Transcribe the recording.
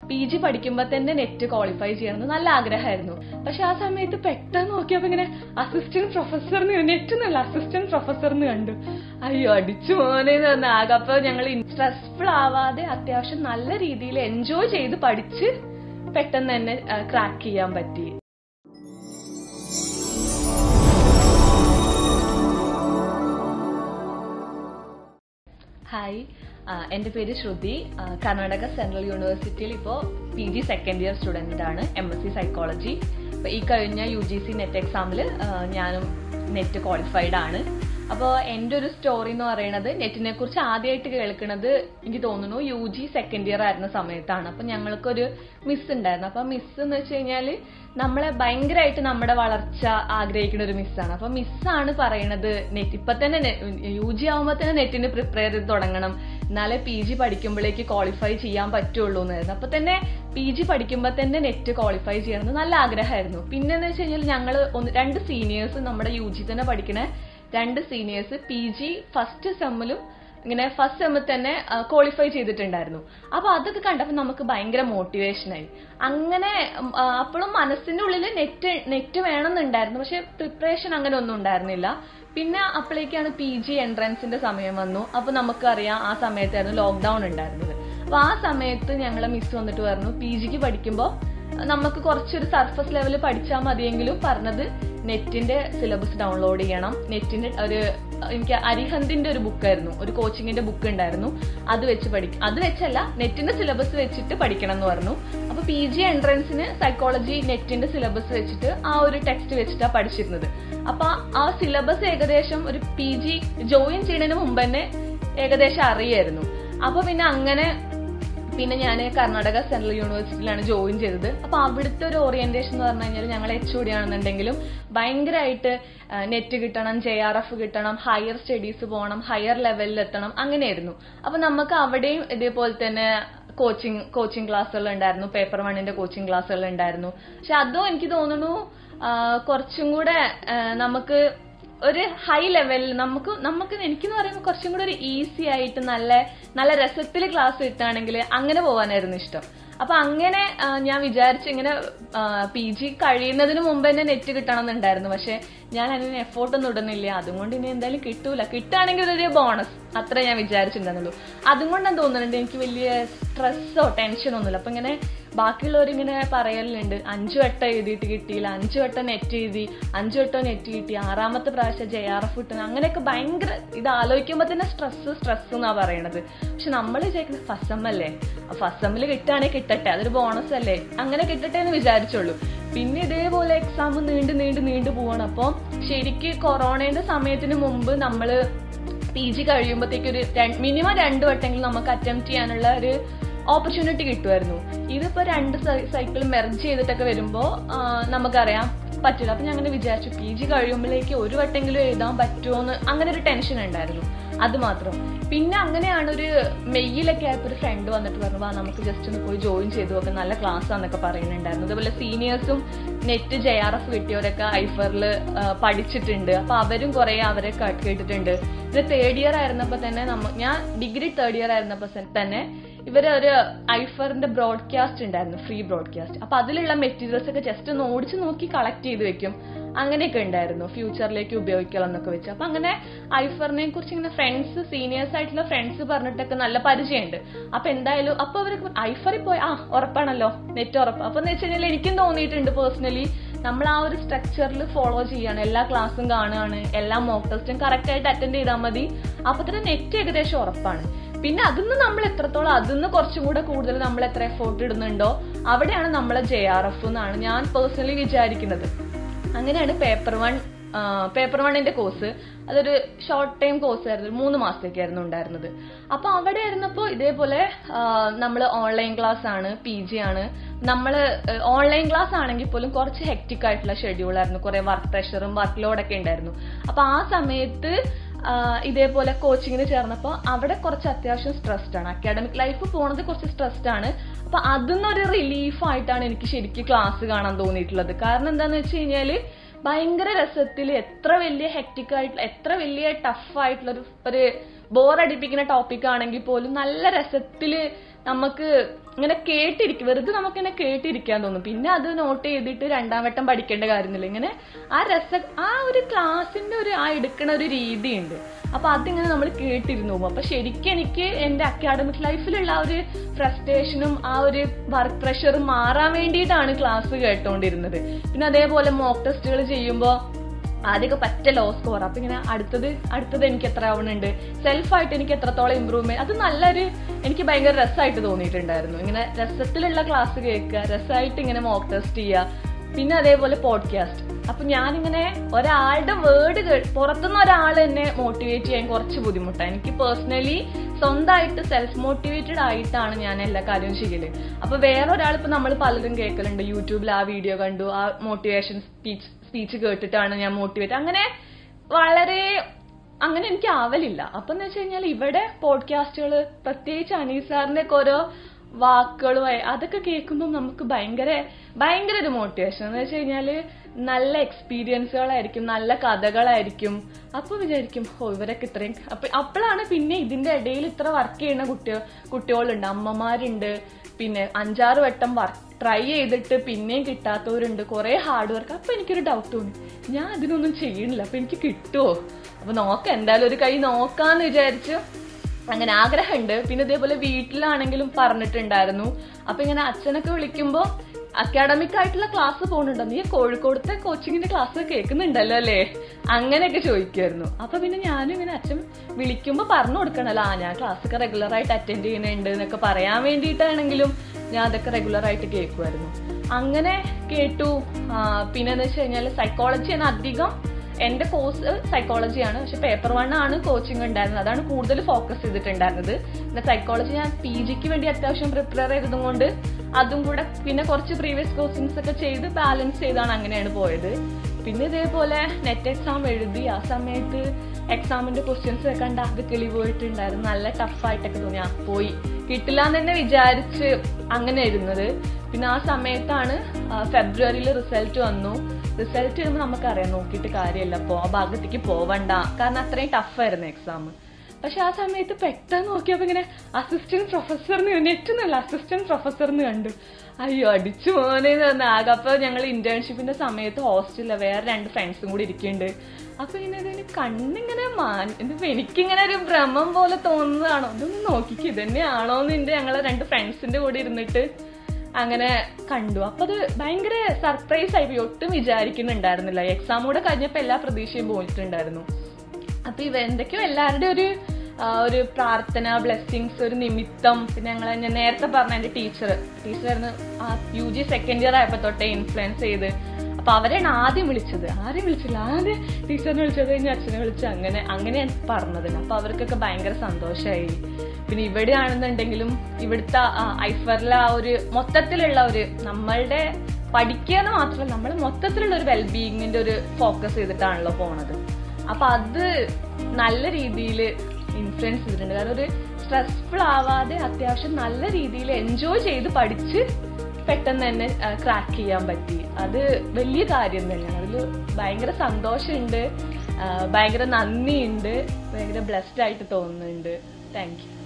P G പഠിക്കുമ്പോൾ തന്നെ net qualify ചെയ്യണമെന്ന് നല്ല ആഗ്രഹമായിരുന്നു പക്ഷെ ആ സമയത്ത് പെട്ടെന്ന് നോക്കിയപ്പോ ഇങ്ങനെ അസിസ്റ്റന്റ് പ്രൊഫസർ നെറ്റ് എന്നല്ല അസിസ്റ്റന്റ് പ്രൊഫസർ എന്ന് കണ്ടു അയ്യോ അടിച്ചു മോനെ എന്ന് ആകെ അപ്പൊ ഞങ്ങൾ സ്ട്രെസ്ഫുൾ ആവാതെ അത്യാവശ്യം നല്ല രീതിയിൽ എൻജോയ് ചെയ്ത് പഠിച്ച് പെട്ടെന്ന് തന്നെ ക്രാക്ക് ചെയ്യാൻ പറ്റി ഹായ് എൻ്റെ പേര് ശ്രുതി ആ, കർണാടക സെൻട്രൽ യൂണിവേഴ്സിറ്റിയിൽ ഇപ്പോൾ P G second year student ആണ് എം എസ് സി സൈക്കോളജി അപ്പോൾ ഈ കഴിഞ്ഞ യു ജി സി നെറ്റ് എക്സാമിൽ ഞാനും നെറ്റ് ക്വാളിഫൈഡ് ആണ് അപ്പോൾ എൻ്റെ ഒരു സ്റ്റോറി എന്ന് പറയുന്നത് നെറ്റിനെ കുറിച്ച് ആദ്യമായിട്ട് കേൾക്കുന്നത് എനിക്ക് തോന്നുന്നു യു ജി സെക്കൻഡ് ഇയർ ആയിരുന്ന സമയത്താണ് അപ്പം ഞങ്ങൾക്കൊരു മിസ് ഉണ്ടായിരുന്നു അപ്പം മിസ് എന്ന് വെച്ച് കഴിഞ്ഞാൽ നമ്മളെ ഭയങ്കരമായിട്ട് നമ്മുടെ വളർച്ച ആഗ്രഹിക്കുന്ന ഒരു മിസ്സാണ് അപ്പം മിസ്സാണ് പറയണത് നെറ്റ് ഇപ്പൊ തന്നെ യു ജി ആവുമ്പോൾ തന്നെ നെറ്റിന് പ്രിപ്പയർ ചെയ്ത് തുടങ്ങണം എന്നാലേ പി ജി പഠിക്കുമ്പോഴേക്ക് ക്വാളിഫൈ ചെയ്യാൻ പറ്റുള്ളൂ എന്നായിരുന്നു അപ്പൊ തന്നെ പി ജി പഠിക്കുമ്പോൾ തന്നെ നെറ്റ് ക്വാളിഫൈ ചെയ്യണമെന്ന് നല്ല ആഗ്രഹമായിരുന്നു പിന്നെ എന്ന് വെച്ച് കഴിഞ്ഞാൽ ഞങ്ങൾ ഒന്ന് രണ്ട് സീനിയേഴ്സ് നമ്മുടെ യു ജി തന്നെ പഠിക്കണ രണ്ട് സീനിയേഴ്സ് പി ജി ഫസ്റ്റ് സെമ്മിലും ഇങ്ങനെ ഫസ്റ്റ് സെമ്മിൽ തന്നെ ക്വാളിഫൈ ചെയ്തിട്ടുണ്ടായിരുന്നു അപ്പൊ അതൊക്കെ കണ്ടപ്പോൾ നമുക്ക് ഭയങ്കര മോട്ടിവേഷനായി അങ്ങനെ ഉം, ആ, അപ്പോഴും മനസ്സിന്റെ ഉള്ളിൽ നെറ്റ് നെറ്റ് വേണമെന്നുണ്ടായിരുന്നു പക്ഷെ പ്രിപ്പറേഷൻ അങ്ങനെ ഒന്നും ഉണ്ടായിരുന്നില്ല പിന്നെ അപ്പോഴേക്കാണ് പി ജി എൻട്രൻസിന്റെ സമയം വന്നു അപ്പൊ നമുക്കറിയാം ആ സമയത്തായിരുന്നു ലോക്ക്ഡൌൺ ഉണ്ടായിരുന്നത് അപ്പൊ ആ സമയത്ത് ഞങ്ങളെ മിസ് വന്നിട്ട് പറഞ്ഞു പി ജിക്ക് പഠിക്കുമ്പോൾ നമുക്ക് കുറച്ചൊരു സർഫസ് ലെവൽ പഠിച്ചാൽ മതിയെങ്കിലും പറഞ്ഞത് നെറ്റിന്റെ സിലബസ് ഡൗൺലോഡ് ചെയ്യണം നെറ്റിന്റെ ഒരു എനിക്ക് അരിഹന്തിന്റെ ഒരു ബുക്കായിരുന്നു ഒരു കോച്ചിങ്ങിന്റെ ബുക്ക് ഉണ്ടായിരുന്നു അത് വെച്ച് പഠിക്കും അത് വെച്ചല്ല നെറ്റിന്റെ സിലബസ് വെച്ചിട്ട് പഠിക്കണം എന്ന് പറഞ്ഞു അപ്പൊ പി ജി എൻട്രൻസിന് സൈക്കോളജി നെറ്റിന്റെ സിലബസ് വെച്ചിട്ട് ആ ഒരു ടെക്സ്റ്റ് വെച്ചിട്ടാണ് പഠിച്ചിരുന്നത് അപ്പൊ ആ സിലബസ് ഏകദേശം ഒരു പി ജി ജോയിൻ ചെയ്യുന്നതിന് മുമ്പ് തന്നെ ഏകദേശം അറിയായിരുന്നു അപ്പൊ പിന്നെ അങ്ങനെ പിന്നെ ഞാൻ കർണാടക സെൻട്രൽ യൂണിവേഴ്സിറ്റിയിലാണ് ജോയിൻ ചെയ്തത് അപ്പൊ അവിടുത്തെ ഒരു ഓറിയന്റേഷൻ എന്ന് പറഞ്ഞു കഴിഞ്ഞാൽ ഞങ്ങൾ എച്ച് ഒ ഡി ആണെന്നുണ്ടെങ്കിലും ഭയങ്കരമായിട്ട് നെറ്റ് കിട്ടണം ജെ ആർ എഫ് കിട്ടണം ഹയർ സ്റ്റഡീസ് പോകണം ഹയർ ലെവലിൽ എത്തണം അങ്ങനെയായിരുന്നു അപ്പൊ നമുക്ക് അവിടെയും ഇതേപോലെ തന്നെ കോച്ചിങ് കോച്ചിങ് ക്ലാസ്സുകൾ ഉണ്ടായിരുന്നു പേപ്പർ വണ്ണിന്റെ കോച്ചിങ് ക്ലാസ്സുകൾ ഉണ്ടായിരുന്നു പക്ഷെ അതും എനിക്ക് തോന്നുന്നു ആ, കുറച്ചും കൂടെ ആ, നമുക്ക് ഒരു ഹൈ ലെവലിൽ നമുക്ക് നമുക്ക് എനിക്കെന്ന് പറയുമ്പോൾ കുറച്ചും കൂടെ ഒരു ഈസി ആയിട്ട് നല്ല നല്ല രസത്തിൽ ക്ലാസ് കിട്ടുകയാണെങ്കിൽ അങ്ങനെ പോകാനായിരുന്നു ഇഷ്ടം അപ്പൊ അങ്ങനെ ആ, ഞാൻ വിചാരിച്ചു ഇങ്ങനെ പി ജി കഴിയുന്നതിന് മുമ്പ് തന്നെ നെറ്റ് കിട്ടണം എന്നുണ്ടായിരുന്നു പക്ഷെ ഞാൻ അതിന് എഫോർട്ട് ഒന്നും ഇടുന്നില്ല അതുകൊണ്ട് ഇനി എന്തായാലും കിട്ടൂല കിട്ടുകയാണെങ്കിൽ ഇതൊരു ബോണസ് അത്ര ഞാൻ വിചാരിച്ചിട്ടുണ്ടായിരുന്നുള്ളൂ അതും കൊണ്ടാണ് തോന്നുന്നുണ്ട് എനിക്ക് വലിയ സ്ട്രെസ്സോ ടെൻഷനോ ഒന്നുമില്ല അപ്പൊ ഇങ്ങനെ ബാക്കിയുള്ളവരിങ്ങനെ പറയലുണ്ട് അഞ്ചു വട്ടം എഴുതിയിട്ട് കിട്ടിയില്ല അഞ്ചു വട്ടം നെറ്റ് എഴുതി അഞ്ചു വട്ടം നെറ്റ് കിട്ടി ആറാമത്തെ പ്രാവശ്യം ജെ ആർ എഫ് കിട്ടുന്നു അങ്ങനെയൊക്കെ ഭയങ്കര ഇത് ആലോചിക്കുമ്പോൾ തന്നെ സ്ട്രെസ് സ്ട്രെസ് എന്നാ പറയണത് പക്ഷെ നമ്മൾ വിചാരിക്കുന്നത് ഫസ്റ്റ് സെം അല്ലേ ഫസ്റ്റ് സെമ്മിൽ കിട്ടുകയാണെങ്കിൽ കിട്ടട്ടെ അതൊരു ബോണസ് അല്ലേ അങ്ങനെ കിട്ടട്ടെ എന്ന് വിചാരിച്ചുള്ളൂ പിന്നെ ഇതേപോലെ എക്സാം നീണ്ടു നീണ്ടു നീണ്ടു പോവാണ് അപ്പോൾ ശരിക്ക് കൊറോണയുടെ സമയത്തിന് മുമ്പ് നമ്മള് പി ജി കഴിയുമ്പോഴത്തേക്ക് ഒരു മിനിമം രണ്ട് വട്ടെങ്കിലും നമുക്ക് അറ്റംപ്റ്റ് ചെയ്യാനുള്ള ഒരു ഓപ്പർച്യൂണിറ്റി കിട്ടുമായിരുന്നു ഇതിപ്പോ രണ്ട് സൈക്കിൾ മെർജ് ചെയ്തിട്ടൊക്കെ വരുമ്പോ ആ, നമുക്കറിയാം പറ്റില്ല അപ്പൊ ഞാൻ അങ്ങനെ വിചാരിച്ചു പി ജി കഴിയുമ്പോഴേക്ക് ഒരു വട്ടെങ്കിലും എഴുതാൻ പറ്റുമോന്ന് അങ്ങനെ ഒരു ടെൻഷൻ ഉണ്ടായിരുന്നു അത് മാത്രം പിന്നെ അങ്ങനെയാണ് ഒരു മെയ്യിലൊക്കെ ആയപ്പോൾ ഒരു ഫ്രണ്ട് വന്നിട്ട് പറഞ്ഞു വാ നമുക്ക് ജസ്റ്റ് ഒന്ന് പോയി ജോയിൻ ചെയ്തു നോക്കാം നല്ല ക്ലാസ് ആണെന്നൊക്കെ പറയുന്നുണ്ടായിരുന്നു അതുപോലെ സീനിയേഴ്സും നെറ്റ് ജെ ആർ എഫ് കിട്ടിയവരൊക്കെ ഐഫറിൽ പഠിച്ചിട്ടുണ്ട് അപ്പൊ അവരും കുറെ അവരെ ക- കേട്ടിട്ടുണ്ട് ഇത് തേർഡ് ഇയർ ആയിരുന്നപ്പോ തന്നെ നമ്മ ഞാൻ ഡിഗ്രി തേർഡ് ഇയർ ആയിരുന്നപ്പോ സെ- തന്നെ ഇവര് ഒരു ഐഫറിന്റെ ബ്രോഡ്കാസ്റ്റ് ഉണ്ടായിരുന്നു ഫ്രീ ബ്രോഡ്കാസ്റ്റ് അപ്പൊ അതിലുള്ള മെറ്റീരിയൽസ് ഒക്കെ ജസ്റ്റ് ഒന്ന് ഓടിച്ചു നോക്കി കളക്ട് ചെയ്ത് വെക്കും അങ്ങനെയൊക്കെ ഉണ്ടായിരുന്നു ഫ്യൂച്ചറിലേക്ക് ഉപയോഗിക്കണം എന്നൊക്കെ വെച്ച് അപ്പൊ അങ്ങനെ ഐഫറിനെ കുറിച്ച് ഇങ്ങനെ ഫ്രണ്ട്സ് സീനിയേഴ്സ് ആയിട്ടുള്ള ഫ്രണ്ട്സ് പറഞ്ഞിട്ടൊക്കെ നല്ല പരിചയമുണ്ട് അപ്പൊ എന്തായാലും അപ്പൊ അവർക്ക് ഐഫറിൽ പോയി ആ ഉറപ്പാണല്ലോ നെറ്റ് ഉറപ്പ് അപ്പൊ എന്ന് വെച്ച് കഴിഞ്ഞാൽ എനിക്കും തോന്നിയിട്ടുണ്ട് പേഴ്സണലി നമ്മൾ ആ ഒരു സ്ട്രക്ചറിൽ ഫോളോ ചെയ്യാണ് എല്ലാ ക്ലാസ്സും കാണുകയാണ് എല്ലാ മോക്ക് ടെസ്റ്റും കറക്റ്റ് ആയിട്ട് അറ്റൻഡ് ചെയ്താൽ മതി അപ്പൊ തന്നെ നെറ്റ് ഏകദേശം ഉറപ്പാണ് പിന്നെ അതിന്ന് നമ്മൾ എത്രത്തോളം അതിന്ന് കുറച്ചും കൂടെ കൂടുതൽ നമ്മൾ എത്ര എഫോർട്ട് ഇടുന്നുണ്ടോ അവിടെയാണ് നമ്മളെ ജെ ആർ എഫ് എന്നാണ് ഞാൻ പേഴ്സണലി വിചാരിക്കുന്നത് അങ്ങനെയാണ് പേപ്പർ വൺ പേപ്പർ വണ്ണിന്റെ കോഴ്സ് അതൊരു ഷോർട്ട് ടൈം കോഴ്സ് ആയിരുന്നു ഒരു മൂന്ന് മാസത്തേക്കായിരുന്നു ഉണ്ടായിരുന്നത് അപ്പൊ അവിടെ ആയിരുന്നപ്പോ ഇതേപോലെ നമ്മൾ ഓൺലൈൻ ക്ലാസ് ആണ് പി ജി ആണ് നമ്മൾ ഓൺലൈൻ ക്ലാസ് ആണെങ്കിൽ പോലും കുറച്ച് ഹെക്റ്റിക് ആയിട്ടുള്ള ഷെഡ്യൂൾ ആയിരുന്നു കുറെ വർക്ക് പ്രഷറും വർക്ക് ലോഡൊക്കെ ഉണ്ടായിരുന്നു അപ്പൊ ആ സമയത്ത് ആ, ഇതേപോലെ കോച്ചിങ്ങിന് ചേർന്നപ്പോൾ അവിടെ കുറച്ച് അത്യാവശ്യം സ്ട്രെസ്ഡ് ആണ് അക്കാഡമിക് ലൈഫ് പോണത് കുറച്ച് സ്ട്രെസ്ഡ് ആണ് അപ്പൊ അതിന്നൊരു റിലീഫ് ആയിട്ടാണ് എനിക്ക് ശരിക്കും ക്ലാസ് കാണാൻ തോന്നിയിട്ടുള്ളത് കാരണം എന്താന്ന് വെച്ച് കഴിഞ്ഞാല് ഭയങ്കര രസത്തിൽ എത്ര വലിയ ഹെക്റ്റിക് ആയിട്ടുള്ള എത്ര വലിയ ടഫ് ആയിട്ടുള്ള ഒരു ഒരു ബോർ അടിപ്പിക്കുന്ന ടോപ്പിക് ആണെങ്കിൽ പോലും നല്ല രസത്തില് നമുക്ക് ഇങ്ങനെ കേട്ടിരിക്കും വെറുതെ നമുക്ക് ഇങ്ങനെ കേട്ടിരിക്കാൻ തോന്നും പിന്നെ അത് നോട്ട് ചെയ്തിട്ട് രണ്ടാം വട്ടം പഠിക്കേണ്ട കാര്യമൊന്നുമില്ല ഇങ്ങനെ ആ രസ ആ ഒരു ക്ലാസ്സിന്റെ ഒരു ആ എടുക്കുന്ന ഒരു രീതിയുണ്ട് അപ്പൊ അതിങ്ങനെ നമ്മൾ കേട്ടിരുന്നു പോകും അപ്പൊ ശരിക്കും എനിക്ക് എന്റെ അക്കാഡമിക് ലൈഫിലുള്ള ആ ഒരു ഫ്രസ്ട്രേഷനും ആ ഒരു വർക്ക് പ്രഷറും മാറാൻ വേണ്ടിയിട്ടാണ് ക്ലാസ് കേട്ടോണ്ടിരുന്നത് പിന്നെ അതേപോലെ മോക്ക് ടെസ്റ്റുകൾ ചെയ്യുമ്പോൾ ആദ്യമൊക്കെ പറ്റ ലോ സ്കോർ അപ്പൊ ഇങ്ങനെ അടുത്തത് അടുത്തത് എനിക്ക് എത്ര ആവണുണ്ട് സെൽഫായിട്ട് എനിക്ക് എത്രത്തോളം ഇമ്പ്രൂവ്മെന്റ് അത് നല്ലൊരു എനിക്ക് ഭയങ്കര രസമായിട്ട് തോന്നിയിട്ടുണ്ടായിരുന്നു ഇങ്ങനെ രസത്തിലുള്ള ക്ലാസ് കേൾക്കുക രസമായിട്ട് ഇങ്ങനെ മോക്ക് ടെസ്റ്റ് ചെയ്യുക പിന്നെ അതേപോലെ പോഡ്കാസ്റ്റ് അപ്പൊ ഞാനിങ്ങനെ ഒരാളുടെ വേർഡ് പുറത്തുനിന്ന് ഒരാൾ എന്നെ മോട്ടിവേറ്റ് ചെയ്യാൻ കുറച്ച് ബുദ്ധിമുട്ടാണ് എനിക്ക് പേഴ്സണലി സ്വന്തമായിട്ട് സെൽഫ് മോട്ടിവേറ്റഡ് ആയിട്ടാണ് ഞാൻ എല്ലാ കാര്യവും ചെയ്യല് അപ്പൊ വേറെ ഒരാൾ ഇപ്പൊ നമ്മൾ പലരും കേൾക്കലുണ്ട് യൂട്യൂബിൽ ആ വീഡിയോ കണ്ടു ആ മോട്ടിവേഷൻ സ്പീച്ച് സ്പീച്ച് കേട്ടിട്ടാണ് ഞാൻ മോട്ടിവേറ്റ് അങ്ങനെ വളരെ അങ്ങനെ എനിക്ക് ആവലില്ല അപ്പൊ എന്ന് വെച്ച് കഴിഞ്ഞാൽ ഇവിടെ പോഡ്കാസ്റ്റുകൾ പ്രത്യേകിച്ച് അനീസ് സാറിന്റെ ഒക്കെ ഓരോ വാക്കുകളുമായി അതൊക്കെ കേൾക്കുമ്പോൾ നമുക്ക് ഭയങ്കര ഭയങ്കര ഒരു മോട്ടിവേഷൻ എന്ന് വെച്ച് കഴിഞ്ഞാല് നല്ല എക്സ്പീരിയൻസുകളായിരിക്കും നല്ല കഥകളായിരിക്കും അപ്പൊ വിചാരിക്കും ഓ ഇവരൊക്കെ ഇത്രയും അപ്പൊ അപ്പോഴാണ് പിന്നെ ഇതിന്റെ ഇടയിൽ ഇത്ര വർക്ക് ചെയ്യുന്ന കുട്ടികൾ കുട്ടികളുണ്ട് അമ്മമാരുണ്ട് പിന്നെ അഞ്ചാറ് വട്ടം വർക്ക് ട്രൈ ചെയ്തിട്ട് പിന്നെയും കിട്ടാത്തവരുണ്ട് കുറെ ഹാർഡ് വർക്ക് അപ്പൊ എനിക്കൊരു ഡൗട്ട് തോന്നി ഞാൻ അതിനൊന്നും ചെയ്യണില്ല അപ്പൊ എനിക്ക് കിട്ടുമോ അപ്പൊ നോക്കാം എന്തായാലും ഒരു കൈ നോക്കാന്ന് വിചാരിച്ചു അങ്ങനെ ആഗ്രഹമുണ്ട് പിന്നെ ഇതേപോലെ വീട്ടിലാണെങ്കിലും പറഞ്ഞിട്ടുണ്ടായിരുന്നു അപ്പൊ ഇങ്ങനെ അച്ഛനൊക്കെ വിളിക്കുമ്പോ അക്കാഡമിക് ആയിട്ടുള്ള ക്ലാസ് പോകുന്നുണ്ടോ നീ കോഴിക്കോടത്തെ കോച്ചിങ്ങിന്റെ ക്ലാസ് കേൾക്കുന്നുണ്ടല്ലോ അല്ലേ അങ്ങനെയൊക്കെ ചോദിക്കുമായിരുന്നു അപ്പൊ പിന്നെ ഞാനും ഇങ്ങനെ അച്ഛൻ വിളിക്കുമ്പോ പറഞ്ഞു കൊടുക്കണല്ലോ ആ ഞാൻ ക്ലാസ് ഒക്കെ റെഗുലർ ആയിട്ട് അറ്റൻഡ് ചെയ്യുന്നുണ്ട് എന്നൊക്കെ പറയാൻ വേണ്ടിയിട്ടാണെങ്കിലും ഞാൻ അതൊക്കെ റെഗുലർ ആയിട്ട് കേൾക്കുമായിരുന്നു അങ്ങനെ കേട്ടു പിന്നെ എന്ന് വെച്ച് കഴിഞ്ഞാൽ സൈക്കോളജിയാണ് അധികം എന്റെ കോഴ്സ് സൈക്കോളജിയാണ് പക്ഷെ പേപ്പർ വൺ ആണ് കോച്ചിങ് ഉണ്ടായിരുന്നത് അതാണ് കൂടുതൽ ഫോക്കസ് ചെയ്തിട്ടുണ്ടായിരുന്നത് പിന്നെ സൈക്കോളജി ഞാൻ പി ജിക്ക് വേണ്ടി അത്യാവശ്യം പ്രിപ്പയർ ചെയ്തതും കൊണ്ട് അതും കൂടെ പിന്നെ കുറച്ച് പ്രീവിയസ് കോച്ചിങ്സ് ഒക്കെ ചെയ്ത് ബാലൻസ് ചെയ്താണ് അങ്ങനെയാണ് പോയത് പിന്നെ ഇതേപോലെ നെറ്റ് എക്സാം എഴുതി ആ സമയത്ത് എക്സാമിന്റെ ക്വസ്റ്റ്യൻസ് കണ്ട് അത് കിളി പോയിട്ടുണ്ടായിരുന്നു നല്ല ടഫായിട്ടൊക്കെ തോന്നി ആ പോയി കിട്ടില്ല എന്ന് തന്നെ വിചാരിച്ച് അങ്ങനെ ഇരുന്നത് പിന്നെ ആ സമയത്താണ് ഫെബ്രുവരിയിൽ റിസൾട്ട് വന്നു റിസൾട്ട് വരുമ്പോൾ നമുക്കറിയാം നോക്കിയിട്ട് കാര്യമില്ല പോ ആ ഭാഗത്തേക്ക് പോവണ്ട കാരണം അത്രയും ടഫായിരുന്നു എക്സാം പക്ഷെ ആ സമയത്ത് പെട്ടെന്ന് നോക്കിയപ്പോ ഇങ്ങനെ അസിസ്റ്റന്റ് പ്രൊഫസറിന് നെറ്റ് എന്നല്ല അസിസ്റ്റന്റ് പ്രൊഫസറിന് കണ്ടു അയ്യോ അടിച്ചു മോനെന്ന് പറഞ്ഞ ആകെ അപ്പൊ ഞങ്ങൾ ഇന്റേൺഷിപ്പിന്റെ സമയത്ത് ഹോസ്റ്റലില് വേറെ രണ്ട് ഫ്രണ്ട്സും കൂടി ഇരിക്കുന്നുണ്ട് അപ്പൊ ഇങ്ങനെ ഇതിന് കണ്ണിങ്ങനെ മാൻ ഇതിപ്പോ എനിക്കിങ്ങനെ ഒരു ഭ്രമം പോലെ തോന്നുന്നതാണോ ഇതൊന്ന് നോക്കിക്ക് ഇതന്നെയാണോ എന്ന് ഞങ്ങളെ രണ്ട് ഫ്രണ്ട്സിന്റെ കൂടെ ഇരുന്നിട്ട് അങ്ങനെ കണ്ടു അപ്പൊ അത് ഭയങ്കര സർപ്രൈസ് ആയി പോയി ഒട്ടും വിചാരിക്കുന്നുണ്ടായിരുന്നില്ല എക്സാം കൂടെ കഴിഞ്ഞപ്പോ എല്ലാ പ്രതീക്ഷയും പോയിട്ടുണ്ടായിരുന്നു അപ്പൊ ഇവ എന്തൊക്കെയോ എല്ലാവരുടെയും ഒരു ഒരു പ്രാർത്ഥന ബ്ലെസ്സിങ്സ് ഒരു നിമിത്തം പിന്നെ ഞങ്ങൾ ഞാൻ നേരത്തെ പറഞ്ഞ എന്റെ ടീച്ചർ ടീച്ചറായിരുന്നു ആ യു ജി സെക്കൻഡ് ഇയർ ആയപ്പോ തൊട്ടേ ഇൻഫ്ലുവൻസ് ചെയ്ത് അപ്പൊ അവരെയാണ് ആദ്യം വിളിച്ചത് ആരും വിളിച്ചില്ല ആദ്യം ടീച്ചറിനെ വിളിച്ചത് കഴിഞ്ഞ് അച്ഛനെ വിളിച്ച് അങ്ങനെ അങ്ങനെയാണ് പറഞ്ഞത് അപ്പൊ അവർക്കൊക്കെ ഭയങ്കര സന്തോഷമായി പിന്നെ ഇവിടെയാണെന്നുണ്ടെങ്കിലും ഇവിടുത്തെ ഐഫറിലെ ആ ഒരു മൊത്തത്തിലുള്ള ഒരു നമ്മളുടെ പഠിക്കുക എന്ന് മാത്രമല്ല നമ്മൾ മൊത്തത്തിലുള്ള ഒരു വെൽബീയിങ്ങിന്റെ ഒരു ഫോക്കസ് ചെയ്തിട്ടാണല്ലോ പോണത് അപ്പൊ അത് നല്ല രീതിയിൽ ഇൻഫ്ലുവൻസ് ചെയ്തിട്ടുണ്ട് കാരണം ഒരു സ്ട്രെസ്ഫുൾ ആവാതെ അത്യാവശ്യം നല്ല രീതിയിൽ എൻജോയ് ചെയ്ത് പഠിച്ച് പെട്ടെന്ന് തന്നെ ക്രാക്ക് ചെയ്യാൻ പറ്റി അത് വലിയ കാര്യം തന്നെയാണ് അതിൽ ഭയങ്കര സന്തോഷമുണ്ട് ഭയങ്കര നന്ദിയുണ്ട് ഭയങ്കര ബ്ലെസ്ഡ് ആയിട്ട് തോന്നുന്നുണ്ട് താങ്ക് യു